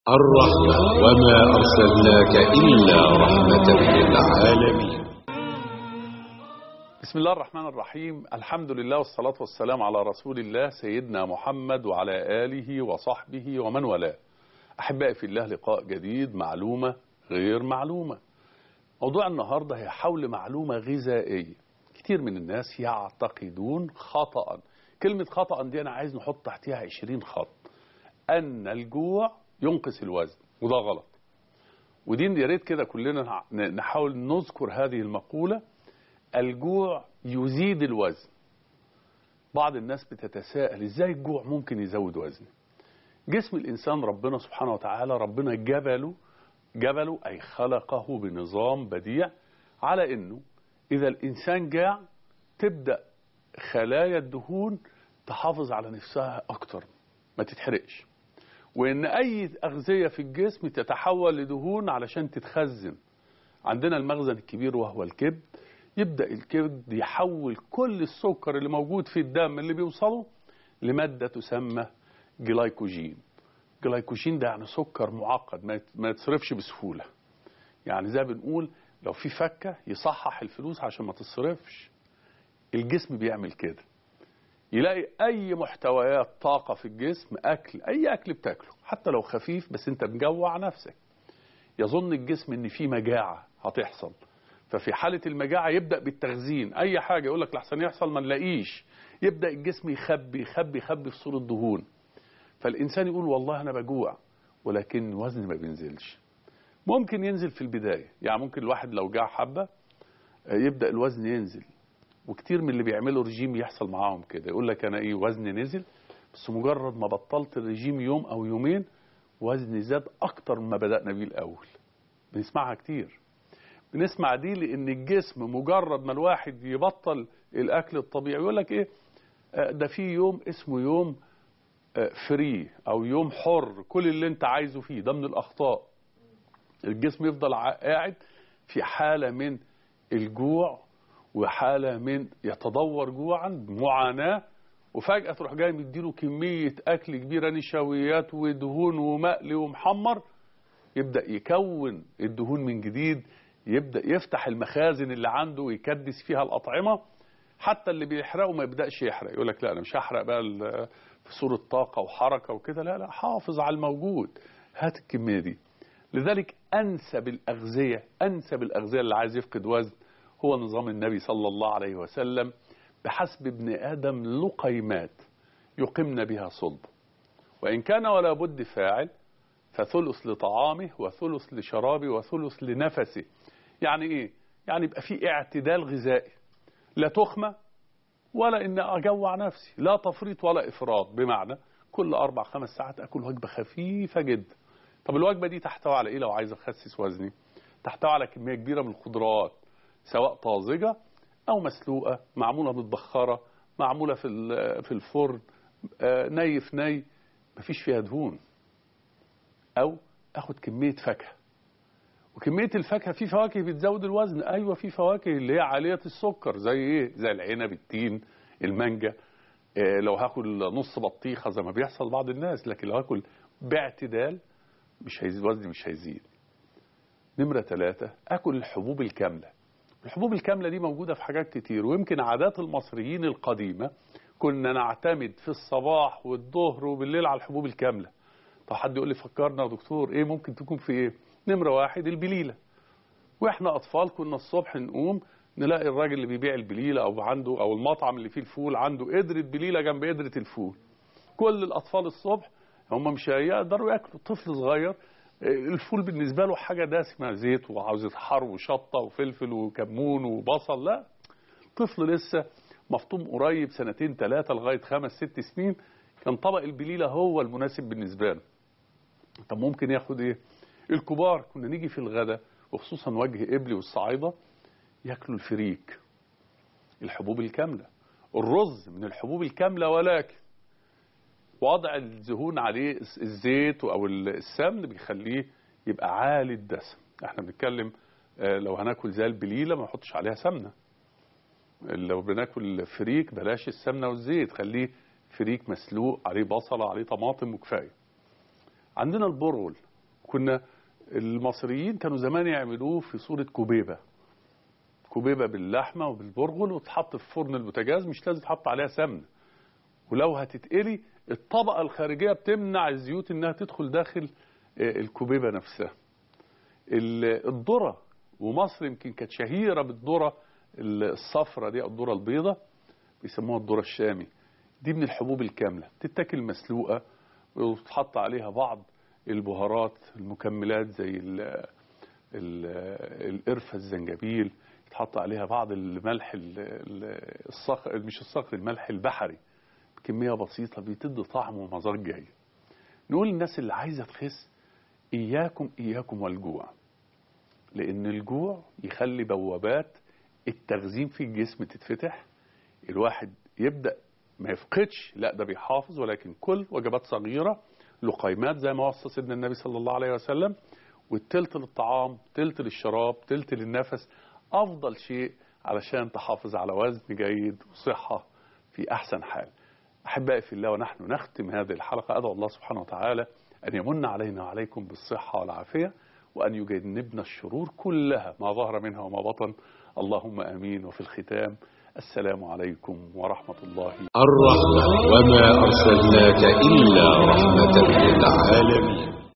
الرحمة وما أرسلناك إلا رحمة للعالمين بسم الله الرحمن الرحيم الحمد لله والصلاة والسلام على رسول الله سيدنا محمد وعلى آله وصحبه ومن والاه أحبائي في الله لقاء جديد معلومة غير معلومة موضوع النهاردة هي حول معلومة غذائية كتير من الناس يعتقدون خطأ كلمة خطأ دي أنا عايز نحط تحتها 20 خط أن الجوع ينقص الوزن وده غلط ودي يا ريت كده كلنا نحاول نذكر هذه المقولة الجوع يزيد الوزن بعض الناس بتتساءل ازاي الجوع ممكن يزود وزن جسم الإنسان ربنا سبحانه وتعالى ربنا جبله جبله أي خلقه بنظام بديع على أنه إذا الإنسان جاع تبدأ خلايا الدهون تحافظ على نفسها أكتر ما تتحرقش وان اي اغذيه في الجسم تتحول لدهون علشان تتخزن عندنا المخزن الكبير وهو الكبد يبدا الكبد يحول كل السكر اللي موجود في الدم اللي بيوصله لماده تسمى جلايكوجين جلايكوجين ده يعني سكر معقد ما يتصرفش بسهوله يعني زي بنقول لو في فكه يصحح الفلوس عشان ما تصرفش الجسم بيعمل كده يلاقي اي محتويات طاقة في الجسم اكل اي اكل بتاكله حتى لو خفيف بس انت مجوع نفسك يظن الجسم ان في مجاعة هتحصل ففي حالة المجاعة يبدأ بالتخزين اي حاجة يقول لك لحسن يحصل ما نلاقيش يبدأ الجسم يخبي يخبي يخبي في صورة دهون فالانسان يقول والله انا بجوع ولكن وزني ما بينزلش ممكن ينزل في البداية يعني ممكن الواحد لو جاع حبة يبدأ الوزن ينزل وكتير من اللي بيعملوا رجيم يحصل معاهم كده يقول لك انا ايه وزني نزل بس مجرد ما بطلت الرجيم يوم او يومين وزني زاد اكتر مما بدأنا بيه الاول بنسمعها كتير بنسمع دي لان الجسم مجرد ما الواحد يبطل الاكل الطبيعي يقول لك ايه ده في يوم اسمه يوم فري او يوم حر كل اللي انت عايزه فيه ده من الاخطاء الجسم يفضل قاعد في حالة من الجوع وحالة من يتدور جوعا معاناة وفجأة تروح جاي مديله كمية أكل كبيرة نشويات ودهون ومقلي ومحمر يبدأ يكون الدهون من جديد يبدأ يفتح المخازن اللي عنده ويكدس فيها الأطعمة حتى اللي بيحرقه ما يبدأش يحرق يقول لك لا أنا مش هحرق بقى في صورة طاقة وحركة وكده لا لا حافظ على الموجود هات الكمية دي لذلك أنسب الأغذية أنسب الأغذية اللي عايز يفقد وزن هو نظام النبي صلى الله عليه وسلم بحسب ابن آدم لقيمات يقمن بها صلب وإن كان ولا بد فاعل فثلث لطعامه وثلث لشرابه وثلث لنفسه يعني إيه؟ يعني يبقى في اعتدال غذائي لا تخمة ولا إن أجوع نفسي لا تفريط ولا إفراط بمعنى كل أربع خمس ساعات أكل وجبة خفيفة جدا طب الوجبة دي تحتوي على إيه لو عايز أخسس وزني تحتوي على كمية كبيرة من الخضروات سواء طازجة أو مسلوقة معمولة متبخرة معمولة في في الفرن ني في ني مفيش فيها دهون أو أخد كمية فاكهة وكمية الفاكهة في فواكه بتزود الوزن أيوة في فواكه اللي هي عالية السكر زي إيه زي العنب التين المانجا لو هاكل نص بطيخة زي ما بيحصل بعض الناس لكن لو هاكل باعتدال مش هيزيد وزني مش هيزيد نمرة ثلاثة أكل الحبوب الكاملة الحبوب الكاملة دي موجودة في حاجات كتير ويمكن عادات المصريين القديمة كنا نعتمد في الصباح والظهر وبالليل على الحبوب الكاملة طب حد يقول لي فكرنا يا دكتور ايه ممكن تكون في ايه نمرة واحد البليلة واحنا اطفال كنا الصبح نقوم نلاقي الراجل اللي بيبيع البليلة او عنده او المطعم اللي فيه الفول عنده قدرة بليلة جنب قدرة الفول كل الاطفال الصبح هم مش هيقدروا ياكلوا طفل صغير الفول بالنسبة له حاجة دسمة زيت وعاوز يتحر وشطة وفلفل وكمون وبصل لا طفل لسه مفطوم قريب سنتين ثلاثة لغاية خمس ست سنين كان طبق البليلة هو المناسب بالنسبة له طب ممكن ياخد ايه الكبار كنا نيجي في الغداء وخصوصا وجه قبلي والصعايدة ياكلوا الفريك الحبوب الكاملة الرز من الحبوب الكاملة ولكن وضع الدهون عليه الزيت او السمن بيخليه يبقى عالي الدسم احنا بنتكلم لو هناكل زي البليله ما نحطش عليها سمنه لو بناكل فريك بلاش السمنه والزيت خليه فريك مسلوق عليه بصله عليه طماطم وكفايه عندنا البرغل كنا المصريين كانوا زمان يعملوه في صورة كوبيبة كوبيبة باللحمة وبالبرغل وتحط في فرن البوتاجاز مش لازم تحط عليها سمنة ولو هتتقلي الطبقة الخارجية بتمنع الزيوت انها تدخل داخل آه، الكوبيبة نفسها ال- الذرة ومصر يمكن كانت شهيرة بالذرة الصفرة دي أو الذرة البيضاء بيسموها الذرة الشامي دي من الحبوب الكاملة تتاكل مسلوقة وتحط عليها بعض البهارات المكملات زي ال ال القرفة الزنجبيل يتحط عليها بعض الملح ال- ال- الصخر مش الصخر الملح البحري بكمية بسيطة بتدي طعم ومذاق جيد نقول للناس اللي عايزة تخس إياكم إياكم والجوع لأن الجوع يخلي بوابات التخزين في الجسم تتفتح الواحد يبدأ ما يفقدش لا ده بيحافظ ولكن كل وجبات صغيرة لقيمات زي ما وصى سيدنا النبي صلى الله عليه وسلم والتلت للطعام تلت للشراب تلت للنفس أفضل شيء علشان تحافظ على وزن جيد وصحة في أحسن حال أحبائي في الله ونحن نختم هذه الحلقة أدعو الله سبحانه وتعالى أن يمن علينا وعليكم بالصحة والعافية وأن يجنبنا الشرور كلها ما ظهر منها وما بطن اللهم آمين وفي الختام السلام عليكم ورحمة الله الرحمة وما أرسلناك إلا رحمة للعالمين